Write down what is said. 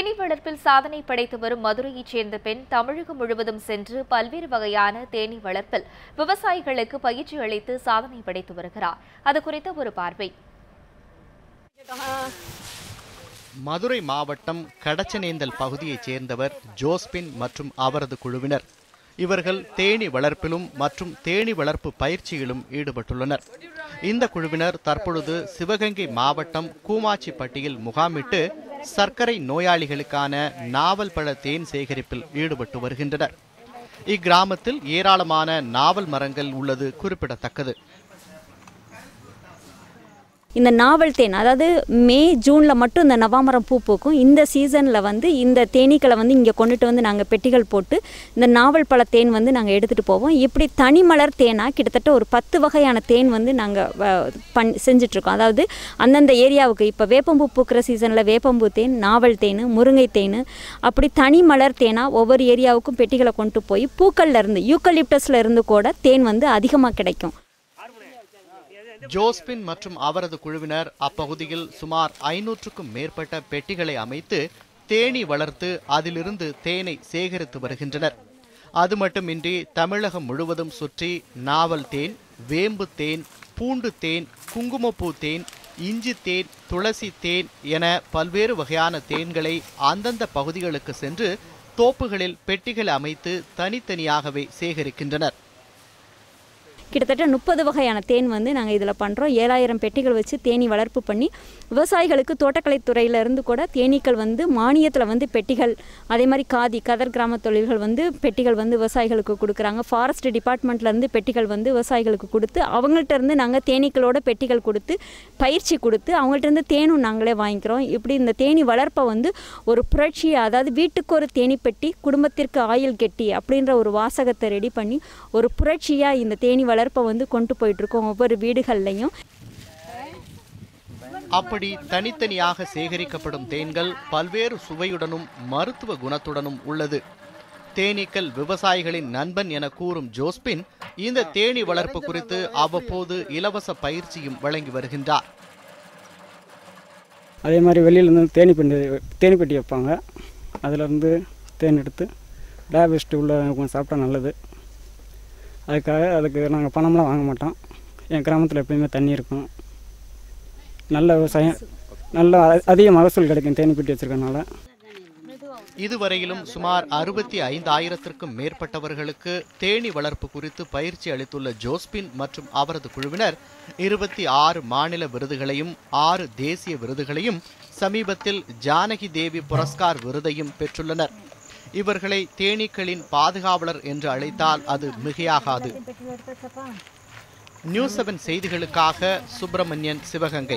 தேனீ வளர்ப்பில் சாதனை படைத்து வரும் மதுரையைச் சேர்ந்த பெண் தமிழகம் முழுவதும் சென்று பல்வேறு வகையான தேனீ வளர்ப்பில் விவசாயிகளுக்கு பயிற்சி அளித்து சாதனை படைத்து வருகிறார் அது குறித்த ஒரு பார்வை மதுரை மாவட்டம் கடச்சனேந்தல் பகுதியைச் சேர்ந்தவர் ஜோஸ்பின் மற்றும் அவரது குழுவினர் இவர்கள் தேனி வளர்ப்பிலும் மற்றும் தேனி வளர்ப்பு பயிற்சியிலும் ஈடுபட்டுள்ளனர் இந்த குழுவினர் தற்பொழுது சிவகங்கை மாவட்டம் கூமாச்சிப்பட்டியில் முகாமிட்டு சர்க்கரை நோயாளிகளுக்கான நாவல் பழ தேன் சேகரிப்பில் ஈடுபட்டு வருகின்றனர் இக்கிராமத்தில் ஏராளமான நாவல் மரங்கள் உள்ளது குறிப்பிடத்தக்கது இந்த நாவல் தேன் அதாவது மே ஜூனில் மட்டும் இந்த நவாமரம் பூ பூக்கும் இந்த சீசனில் வந்து இந்த தேனீக்களை வந்து இங்கே கொண்டுட்டு வந்து நாங்கள் பெட்டிகள் போட்டு இந்த நாவல் பழ தேன் வந்து நாங்கள் எடுத்துகிட்டு போவோம் இப்படி தனி மலர் தேனாக கிட்டத்தட்ட ஒரு பத்து வகையான தேன் வந்து நாங்கள் பண் செஞ்சிட்ருக்கோம் அதாவது அந்தந்த ஏரியாவுக்கு இப்போ வேப்பம்பூ பூக்கிற சீசனில் வேப்பம்பூ தேன் நாவல் தேன் முருங்கை தேன் அப்படி தனி மலர் தேனாக ஒவ்வொரு ஏரியாவுக்கும் பெட்டிகளை கொண்டு போய் பூக்கள்ல இருந்து யூக்கலிப்டஸ்ல இருந்து கூட தேன் வந்து அதிகமாக கிடைக்கும் ஜோஸ்பின் மற்றும் அவரது குழுவினர் அப்பகுதியில் சுமார் ஐநூற்றுக்கும் மேற்பட்ட பெட்டிகளை அமைத்து தேனி வளர்த்து அதிலிருந்து தேனை சேகரித்து வருகின்றனர் அது மட்டுமின்றி தமிழகம் முழுவதும் சுற்றி நாவல் தேன் வேம்பு தேன் பூண்டு தேன் குங்குமப்பூ தேன் இஞ்சி தேன் துளசி தேன் என பல்வேறு வகையான தேன்களை அந்தந்த பகுதிகளுக்கு சென்று தோப்புகளில் பெட்டிகள் அமைத்து தனித்தனியாகவே சேகரிக்கின்றனர் கிட்டத்தட்ட முப்பது வகையான தேன் வந்து நாங்கள் இதில் பண்ணுறோம் ஏழாயிரம் பெட்டிகள் வச்சு தேனி வளர்ப்பு பண்ணி விவசாயிகளுக்கு தோட்டக்கலைத்துறையில இருந்து கூட தேனீக்கள் வந்து மானியத்தில் வந்து பெட்டிகள் அதே மாதிரி காதி கதர் கிராம தொழில்கள் வந்து பெட்டிகள் வந்து விவசாயிகளுக்கு கொடுக்குறாங்க ஃபாரஸ்ட் டிபார்ட்மெண்ட்லேருந்து பெட்டிகள் வந்து விவசாயிகளுக்கு கொடுத்து அவங்கள்ட்ட இருந்து நாங்கள் தேனீக்களோட பெட்டிகள் கொடுத்து பயிற்சி கொடுத்து அவங்கள்ட்ட இருந்து தேனும் நாங்களே வாங்கிக்கிறோம் இப்படி இந்த தேனி வளர்ப்பை வந்து ஒரு புரட்சி அதாவது வீட்டுக்கு ஒரு தேனி பெட்டி குடும்பத்திற்கு ஆயில் கெட்டி அப்படின்ற ஒரு வாசகத்தை ரெடி பண்ணி ஒரு புரட்சியாக இந்த தேனி வளர்ப்பை வந்து கொண்டு போயிட்டுருக்கோம் ஒவ்வொரு வீடுகள்லையும் அப்படி தனித்தனியாக சேகரிக்கப்படும் தேன்கள் பல்வேறு சுவையுடனும் மருத்துவ குணத்துடனும் உள்ளது தேனீக்கள் விவசாயிகளின் நண்பன் என கூறும் ஜோஸ்பின் இந்த தேனி வளர்ப்பு குறித்து அவ்வப்போது இலவச பயிற்சியும் வழங்கி வருகின்றார் அதே மாதிரி வெளியிலேருந்து தேனி பெட்டி தேனி பெட்டி வைப்பாங்க அதிலேருந்து தேன் எடுத்து டயபெஸ்ட் உள்ள கொஞ்சம் சாப்பிட்டா நல்லது அதுக்காக அதுக்கு நாங்கள் பணம்லாம் வாங்க மாட்டோம் என் கிராமத்தில் எப்பயுமே தண்ணி இருக்கும் நல்ல விவசாயம் நல்ல அ- அதிக மகசூல் கிடைக்கும் தேனி பெட்டி வச்சுருக்கனால இதுவரையிலும் சுமார் அறுபத்தி ஐந்தாயிரத்திற்கும் மேற்பட்டவர்களுக்கு தேனி வளர்ப்பு குறித்து பயிற்சி அளித்துள்ள ஜோஸ்பின் மற்றும் அவரது குழுவினர் இருபத்தி ஆறு மாநில விருதுகளையும் ஆறு தேசிய விருதுகளையும் சமீபத்தில் ஜானகி தேவி புரஸ்கார் விருதையும் பெற்றுள்ளனர் இவர்களை தேனீக்களின் பாதுகாவலர் என்று அழைத்தால் அது மிகையாகாது நியூஸ் செவன் செய்திகளுக்காக சுப்பிரமணியன் சிவகங்கை